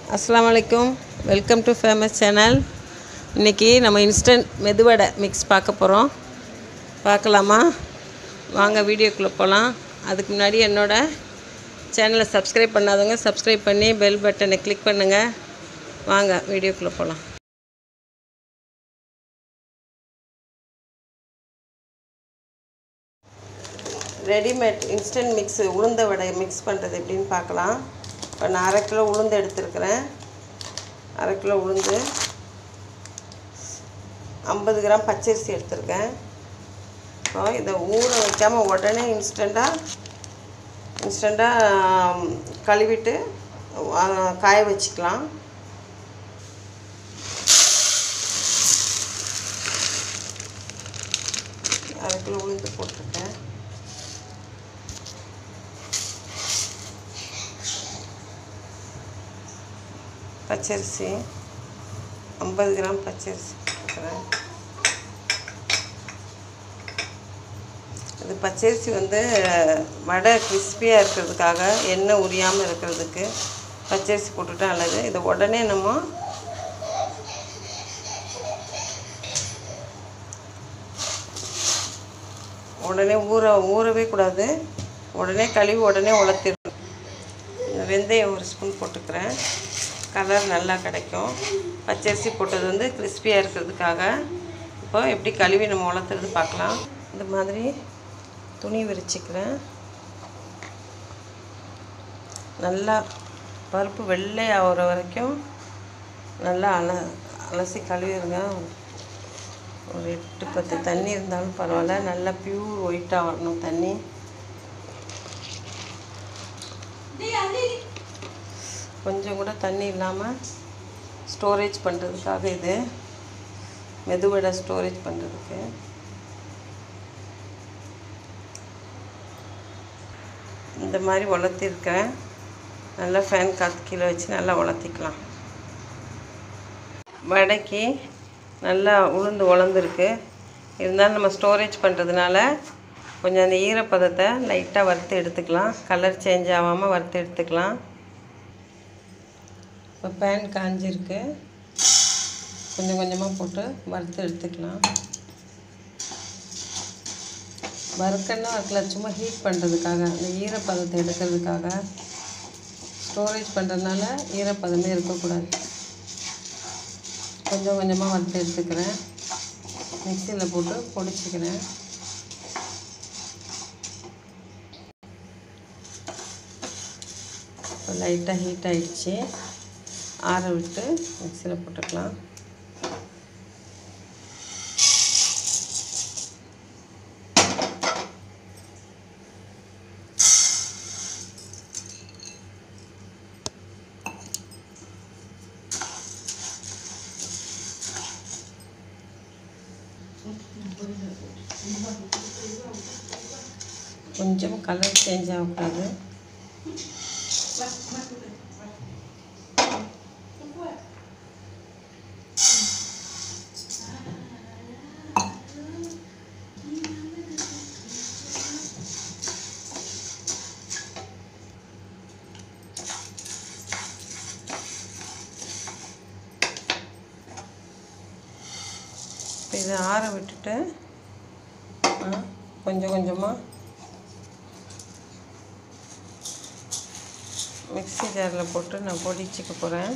அஸ்ஸலாமு அலைக்கும் welcome to famous channel இன்றைக்கி நம்ம இன்ஸ்டன்ட் மெதுவடை மிக்ஸ் பார்க்க போகிறோம் பார்க்கலாமா வாங்க வீடியோக்குள்ளே போகலாம் அதுக்கு முன்னாடி என்னோட சேனலை சப்ஸ்கிரைப் பண்ணாதவங்க சப்ஸ்கிரைப் பண்ணி பெல் பட்டனை கிளிக் பண்ணுங்கள் வாங்க வீடியோக்குள்ளே போகலாம் ரெடிமேட் இன்ஸ்டன்ட் மிக்ஸு உளுந்த வடை மிக்ஸ் பண்ணுறது எப்படின்னு பார்க்கலாம் இப்போ நான் அரை கிலோ உளுந்து எடுத்துருக்கிறேன் அரை கிலோ உளுந்து ஐம்பது கிராம் பச்சரிசி எடுத்திருக்கேன் இப்போ இதை ஊற வைக்காமல் உடனே இன்ஸ்டண்ட்டாக இன்ஸ்டண்ட்டாக கழுவிட்டு ஆ, காய வச்சுக்கலாம் அரை கிலோ உளுந்து போட்டிருக்கேன் பச்சரிசி ஐம்பது கிராம் பச்சரிசி போட்டுக்கிறேன் இது பச்சரிசி வந்து வடை கிறிஸ்பியாக இருக்கிறதுக்காக எண்ணெய் உரியாமல் இருக்கிறதுக்கு பச்சரிசி போட்டுட்டா நல்லது இதை உடனே நம்ம உடனே ஊற ஊறவே கூடாது உடனே கழுவி உடனே உலர்த்திடணும் இந்த வெந்தயம் ஒரு ஸ்பூன் போட்டுக்கிறேன் கலர் நல்லா கிடைக்கும் பச்சரிசி போட்டது வந்து கிறிஸ்பியாக இருக்கிறதுக்காக இப்போ எப்படி கழுவி நம்ம உலர்த்துறது பார்க்கலாம் இந்த மாதிரி துணி விரிச்சிக்கிறேன் நல்லா பருப்பு வெள்ளை ஆகிற வரைக்கும் நல்லா அல அலசி கழுவிடுங்க ஒரு எட்டு பத்து தண்ணி இருந்தாலும் பரவாயில்ல நல்லா பியூர் ஒயிட்டாக வரணும் தண்ணி கொஞ்சம் கூட தண்ணி இல்லாமல் ஸ்டோரேஜ் பண்ணுறதுக்காக இது மெதுவடை ஸ்டோரேஜ் பண்ணுறதுக்கு இந்த மாதிரி உலர்த்திருக்கேன் நல்லா ஃபேன் காற்று கீழே வச்சு நல்லா உலர்த்திக்கலாம் வடைக்கு நல்லா உளுந்து உலர்ந்துருக்கு இருந்தாலும் நம்ம ஸ்டோரேஜ் பண்ணுறதுனால கொஞ்சம் அந்த ஈரப்பதத்தை லைட்டாக வறுத்து எடுத்துக்கலாம் கலர் சேஞ்ச் ஆகாமல் வறுத்து எடுத்துக்கலாம் இப்போ பேன் காஞ்சிருக்கு கொஞ்சம் கொஞ்சமாக போட்டு வறுத்து எடுத்துக்கலாம் வறுக்கன்னா வறுக்கல சும்மா ஹீட் பண்ணுறதுக்காக அந்த ஈரப்பதத்தை எடுக்கிறதுக்காக ஸ்டோரேஜ் பண்ணுறதுனால ஈரப்பதமே இருக்கக்கூடாது கொஞ்சம் கொஞ்சமாக வறுத்து எடுத்துக்கிறேன் மிக்சியில் போட்டு பொடிச்சிக்கிறேன் இப்போ லைட்டாக ஹீட் ஆகிடுச்சு ஆற விட்டு மிக்சியில் போட்டுக்கலாம் கொஞ்சம் கலர் சேஞ்ச் ஆகக்கூடாது இப்போ இதை ஆற விட்டுட்டு ஆ, கொஞ்சம் கொஞ்சமாக மிக்ஸி ஜாரில் போட்டு நான் பொடிச்சிக்க போகிறேன்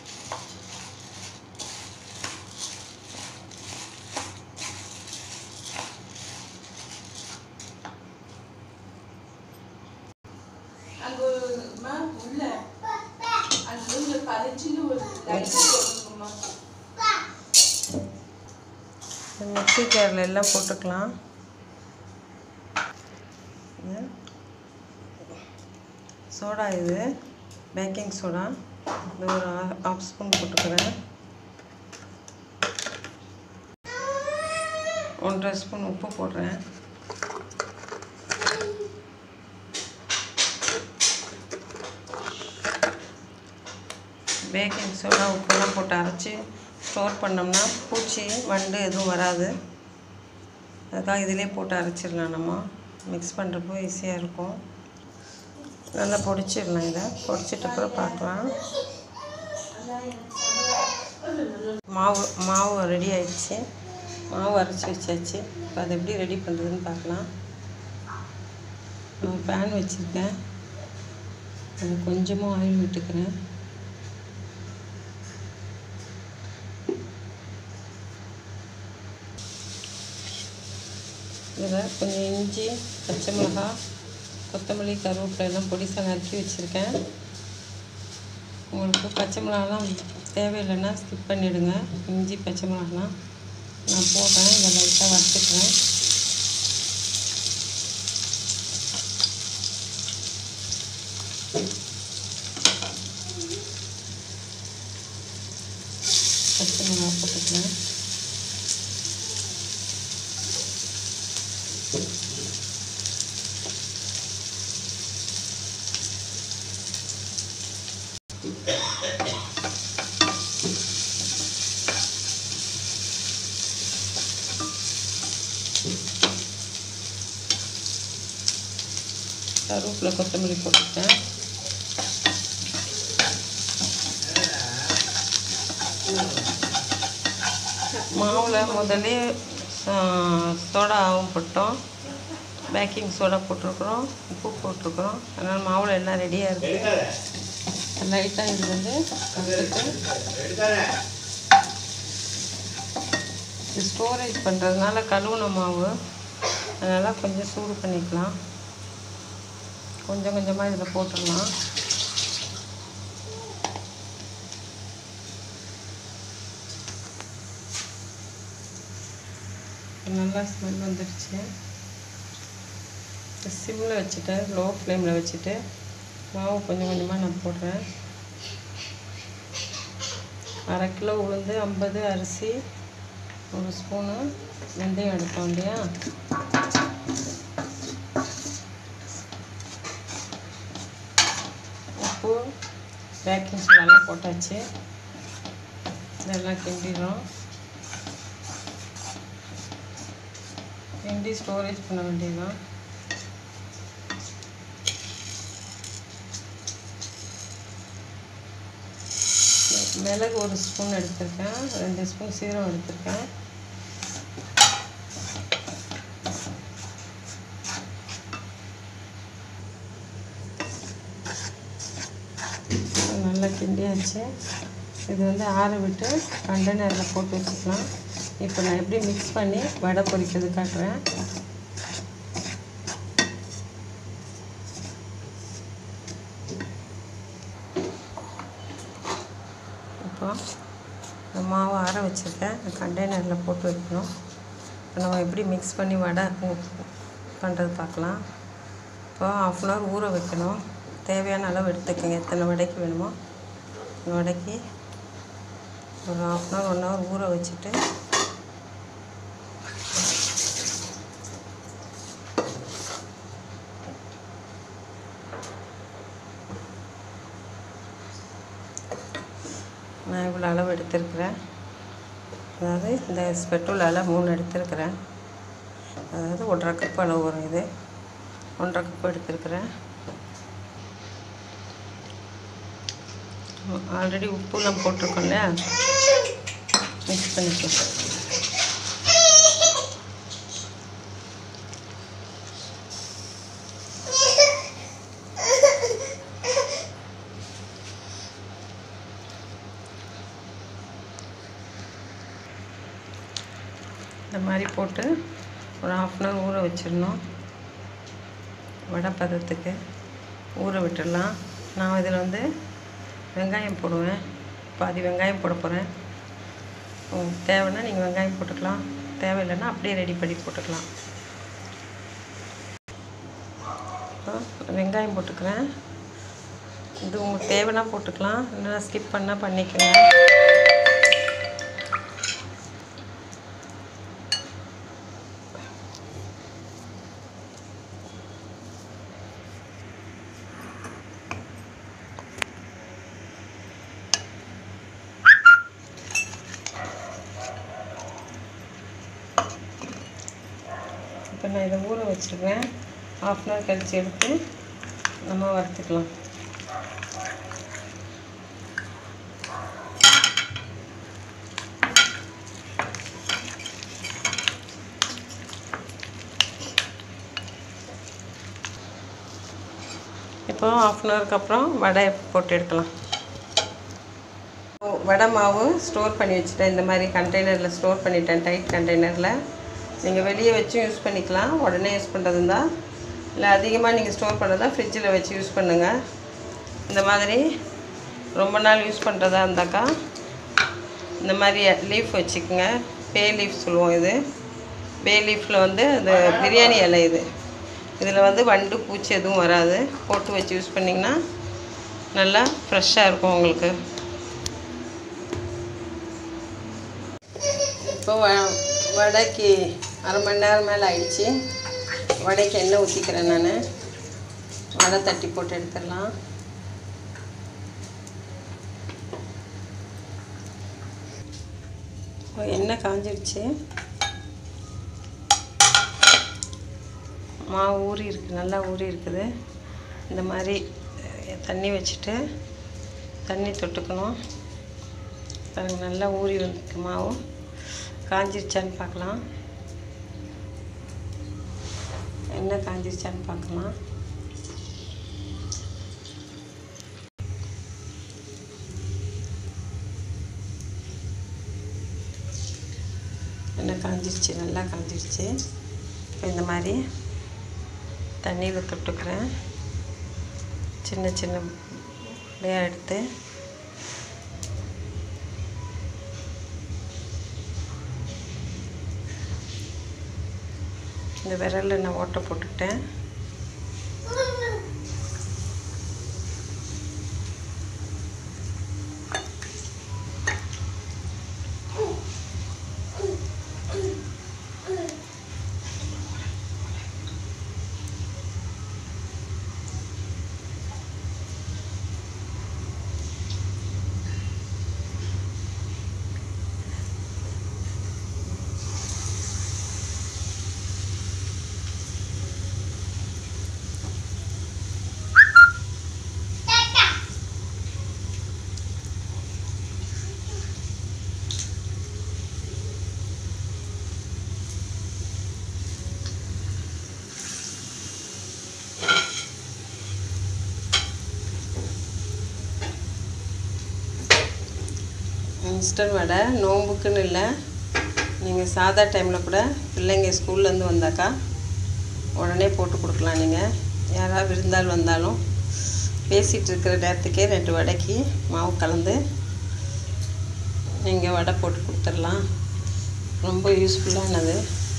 மிக்ஸி ஜாரில் எல்லாம் போட்டுக்கலாம் இது சோடா இது பேக்கிங் சோடா இது ஒரு ஆஃப் ஸ்பூன் போட்டுக்கிறேன் ஒன்றரை ஸ்பூன் உப்பு போடுறேன் பேக்கிங் சோடா உப்புலாம் போட்டு அரைச்சி ஸ்டோர் பண்ணோம்னா பூச்சி வண்டு எதுவும் வராது அதுக்காக இதிலே போட்டு அரைச்சிடலாம் நம்ம மிக்ஸ் பண்ணுறப்போ ஈஸியாக இருக்கும் நல்லா பொடிச்சிடலாம் இதை பொடிச்சிட்ட அப்புறம் பார்க்கலாம் மாவு மாவு ரெடி ஆயிடுச்சு மாவு அரைச்சி வச்சாச்சு இப்போ அதை எப்படி ரெடி பண்ணுறதுன்னு பார்க்கலாம் நான் பேன் வச்சுருக்கேன் அது கொஞ்சமாக ஆயில் விட்டுக்கிறேன் இதில் கொஞ்சம் இஞ்சி பச்சை மிளகாய் கொத்தமல்லி கருவேப்பிலை எல்லாம் பொடிசாக நறுக்கி வச்சுருக்கேன் உங்களுக்கு பச்சை மிளகாலாம் தேவையில்லைன்னா ஸ்கிப் பண்ணிவிடுங்க இஞ்சி பச்சை மிளகாலாம் நான் போடுறேன் இதை லைட்டாக வறுத்துக்கிறேன் பச்சை மிளகா போட்டுக்கிறேன் கருவேப்பிலை கொத்தமல்லி போட்டுட்டேன் மாவில் முதல்ல சோடாவும் போட்டோம் பேக்கிங் சோடா போட்டிருக்குறோம் உப்பு போட்டிருக்குறோம் அதனால் மாவில் எல்லாம் ரெடியாக இருக்குது லைட்டாக இது வந்து கலந்துட்டு இது ஸ்டோரேஜ் பண்ணுறதுனால கழுவுன மாவு அதனால் கொஞ்சம் சூடு பண்ணிக்கலாம் கொஞ்சம் கொஞ்சமாக இதில் போட்டுடலாம் நல்லா ஸ்மெல் வந்துடுச்சு சிம்மில் வச்சுட்டு லோ ஃப்ளேமில் வச்சுட்டு மாவு கொஞ்சம் கொஞ்சமாக நான் போடுறேன் அரை கிலோ உளுந்து ஐம்பது அரிசி ஒரு ஸ்பூனு வெந்தயம் எடுத்தோம் இல்லையா உப்பு பேக்கிங் சோடாலாம் போட்டாச்சு இதெல்லாம் கிண்டிடும் கிண்டி ஸ்டோரேஜ் பண்ண வேண்டியதுதான் மிளகு ஒரு ஸ்பூன் எடுத்திருக்கேன் ரெண்டு ஸ்பூன் சீரகம் எடுத்திருக்கேன் நல்லா கிண்டியாச்சு இது வந்து ஆற விட்டு கண்டெய்னரில் போட்டு வச்சுக்கலாம் இப்போ நான் எப்படி மிக்ஸ் பண்ணி வடை பொரிக்கிறது காட்டுறேன் இப்போ இந்த மாவு ஆற வச்சுருக்கேன் கண்டெய்னரில் போட்டு வைக்கணும் இப்போ நம்ம எப்படி மிக்ஸ் பண்ணி வடை பண்ணுறது பார்க்கலாம் இப்போ ஆஃப் அன் ஹவர் ஊற வைக்கணும் தேவையான அளவு எடுத்துக்கோங்க எத்தனை வடைக்கு வேணுமோ அந்த வடைக்கு ஒரு half an hour one hour ஊற வச்சுட்டு நான் இவ்வளோ அளவு எடுத்திருக்கிறேன் அதாவது இந்த ஸ்பெட்ரோல் அளவு மூணு எடுத்திருக்கிறேன் அதாவது ஒன்றரை கப் அளவு வரும் இது ஒன்றரை கப் எடுத்திருக்கிறேன் ஆல்ரெடி உப்புலாம் போட்டிருக்கோம் இல்லையா மிக்ஸ் பண்ணிக்கலாம் இந்த மாதிரி போட்டு ஒரு ஹாஃப் அன் ஹவர் ஊற வச்சிடணும் வடை பதத்துக்கு ஊற விட்டுடலாம் நான் இதில் வந்து வெங்காயம் போடுவேன் பாதி வெங்காயம் போட போகிறேன் உங்களுக்கு தேவைன்னா நீங்கள் வெங்காயம் போட்டுக்கலாம் தேவையில்லைன்னா அப்படியே ரெடி பண்ணி போட்டுக்கலாம் இப்போ வெங்காயம் போட்டுக்கிறேன் இது உங்களுக்கு தேவைன்னா போட்டுக்கலாம் இல்லைன்னா ஸ்கிப் பண்ணால் பண்ணிக்கோங்க இப்போ நான் இதை ஊற வச்சுருக்கேன் ஹாஃப் அன் ஹவர் கழித்து எடுத்து நம்ம வறுத்துக்கலாம் இப்போ ஆஃப் அன் ஹவருக்கு அப்புறம் வடை போட்டு எடுக்கலாம் வடை மாவு ஸ்டோர் பண்ணி வச்சுட்டேன் இந்த மாதிரி கண்டெய்னரில் ஸ்டோர் பண்ணிட்டேன் டைட் கண்டெய்னரில் நீங்கள் வெளியே வச்சும் யூஸ் பண்ணிக்கலாம் உடனே யூஸ் பண்ணுறது இருந்தால் இல்லை அதிகமாக நீங்கள் ஸ்டோர் பண்ணுறதா ஃப்ரிட்ஜில் வச்சு யூஸ் பண்ணுங்கள் இந்த மாதிரி ரொம்ப நாள் யூஸ் பண்ணுறதா இருந்தாக்கா இந்த மாதிரி லீஃப் வச்சுக்கோங்க பே லீஃப் சொல்லுவோம் இது பே லீஃபில் வந்து அது பிரியாணி இலை இது இதில் வந்து வண்டு பூச்சி எதுவும் வராது போட்டு வச்சு யூஸ் பண்ணிங்கன்னா நல்லா ஃப்ரெஷ்ஷாக இருக்கும் உங்களுக்கு இப்போ வ வடைக்கு அரை மணி நேரம் மேலே ஆயிடுச்சு வடைக்கு எண்ணெய் ஊற்றிக்கிறேன் நான் வடை தட்டி போட்டு எடுத்துடலாம் இப்போ எண்ணெய் காஞ்சிடுச்சு மாவு ஊறி இருக்குது நல்லா ஊறி இருக்குது இந்த மாதிரி அஹ், தண்ணி வச்சுட்டு தண்ணி தொட்டுக்கணும் பாருங்க நல்லா ஊறி வந்துருக்கு மாவு காஞ்சிருச்சான்னு பார்க்கலாம் எண்ணெய் காஞ்சிருச்சான்னு பார்க்கலாம் எண்ணெய் காஞ்சிருச்சு நல்லா காஞ்சிருச்சு இப்போ இந்த மாதிரி தண்ணியில் தொட்டுக்கிறேன் சின்ன சின்ன உடையாக எடுத்து இந்த விரலில் நான் ஓட்டை போட்டுக்கிட்டேன் இன்ஸ்டன்ட் வடை நோம்புக்குன்னு இல்லை நீங்கள் சாதா டைமில் கூட பிள்ளைங்க ஸ்கூல்லேருந்து வந்தாக்கா உடனே போட்டு கொடுக்கலாம் நீங்கள் யாராவது விருந்தாள் வந்தாலும் பேசிகிட்டு இருக்கிற நேரத்துக்கே ரெண்டு வடைக்கு மாவு கலந்து நீங்கள் வடை போட்டு கொடுத்துடலாம் ரொம்ப யூஸ்ஃபுல்லானது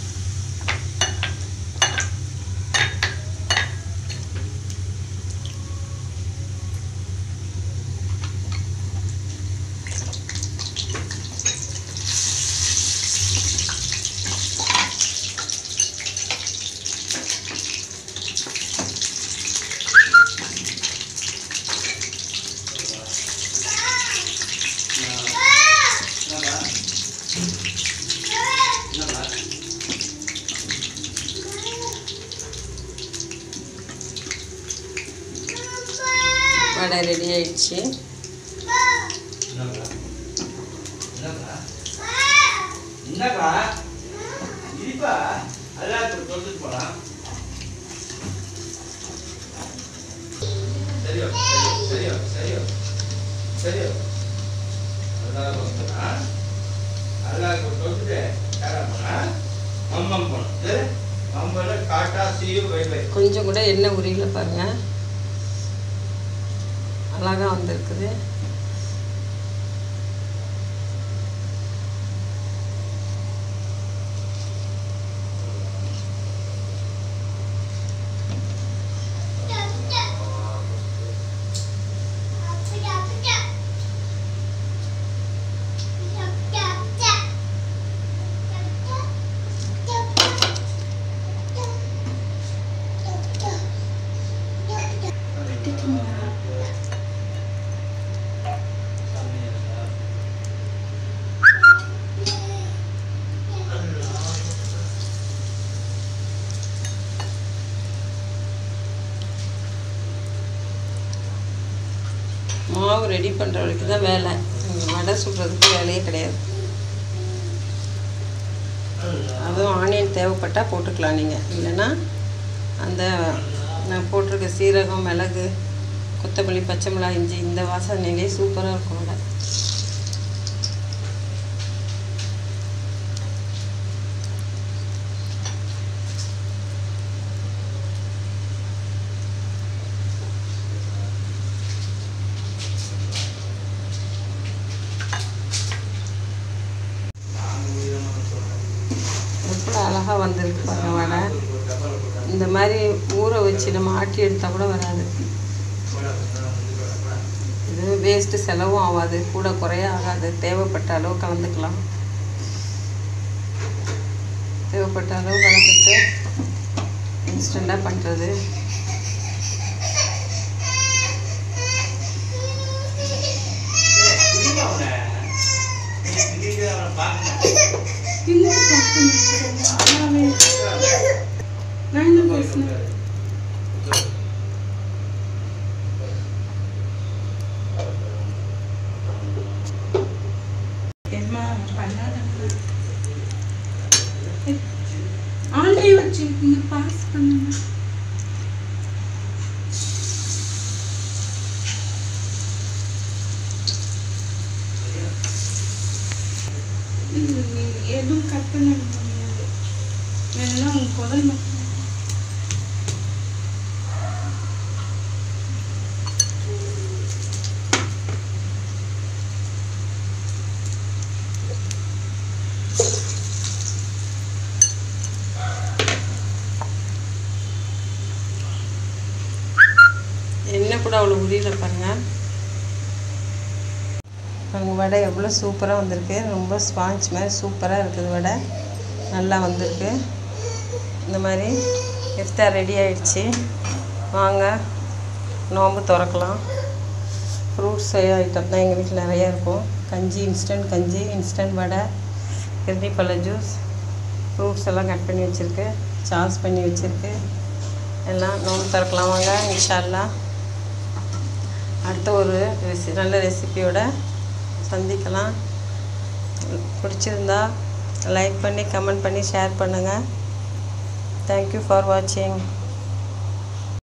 வடை ரெடி ஆயிடுச்சு என்னக்கா இனிப்பா எல்லாத்துக்கும் தொட்டுட்டு போலாம் சரியோ சரியோ சரியோ சரியோ எல்லாருக்கும் வந்துடா எல்லாருக்கும் தொட்டுட்டு யாரா போனா மம்மம் போனோம் சரி மம்மல காட்டா சீயு வை வை கொஞ்சம் கூட எண்ணெய் உரியல பாருங்க அழகா வந்திருக்குது மாவு ரெடி பண்ணுற வரைக்கும் தான் வேலை இங்க வடை சுடுறதுக்கு வேலையே கிடையாது அதுவும் ஆனியன் தேவைப்பட்டால் போட்டுக்கலாம் நீங்கள் இல்லைன்னா அந்த நான் போட்டிருக்க சீரகம் மிளகு கொத்தமல்லி பச்சை மிளகாய் இஞ்சி இந்த வாசனையிலே சூப்பராக இருக்கும் வடை எவ்வளோ அழகாக வந்திருக்கு பாருங்க வடை இந்த மாதிரி ஊற வச்சு நம்ம ஆட்டி எடுத்தால் கூட வராது இது வேஸ்ட்டு செலவும் ஆகாது கூட குறைய ஆகாது தேவைப்பட்ட அளவு கலந்துக்கலாம் தேவைப்பட்ட அளவு கலந்துட்டு இன்ஸ்டண்ட்டாக பண்ணுறது தின்னுட்டு பார்க்கணும் நல்லாவே நான் என்ன பேசுனேன் ஏம்மா பண்ணாதம்மா ஆன்லைன் வச்சிருக்கீங்க பாஸ் பண்ணுங்க இது நீங்க எதுவும் கட் பண்ண முடியாது வேணும்னா உங்க குரல் மட்டும் எண்ணெய் கூட அவ்வளோ உரியல பாருங்கள் பாருங்க வடை எவ்வளோ சூப்பராக வந்திருக்கு ரொம்ப ஸ்பாஞ்ச் மாதிரி சூப்பராக இருக்குது வடை நல்லா வந்திருக்கு இந்த மாதிரி இஃப்தார் ரெடி ஆயிடுச்சு வாங்க நோம்பு திறக்கலாம் ஃப்ரூட்ஸ் ஐட்டம் தான் எங்கள் வீட்டில் நிறையா இருக்கும் கஞ்சி இன்ஸ்டன்ட் கஞ்சி இன்ஸ்டன்ட் வடை கிருணிப்பழ ஜூஸ் ஃப்ரூட்ஸ் எல்லாம் கட் பண்ணி வச்சுருக்கு சாஸ் பண்ணி வச்சுருக்கு எல்லாம் நோம்பு திறக்கலாம் வாங்க இன்ஷா அல்லாஹ் அடுத்த ஒரு ரெசி நல்ல ரெசிபியோட சந்திக்கலாம் பிடிச்சிருந்தா லைக் பண்ணி கமெண்ட் பண்ணி ஷேர் பண்ணுங்கள் தேங்க்யூ ஃபார் வாட்சிங்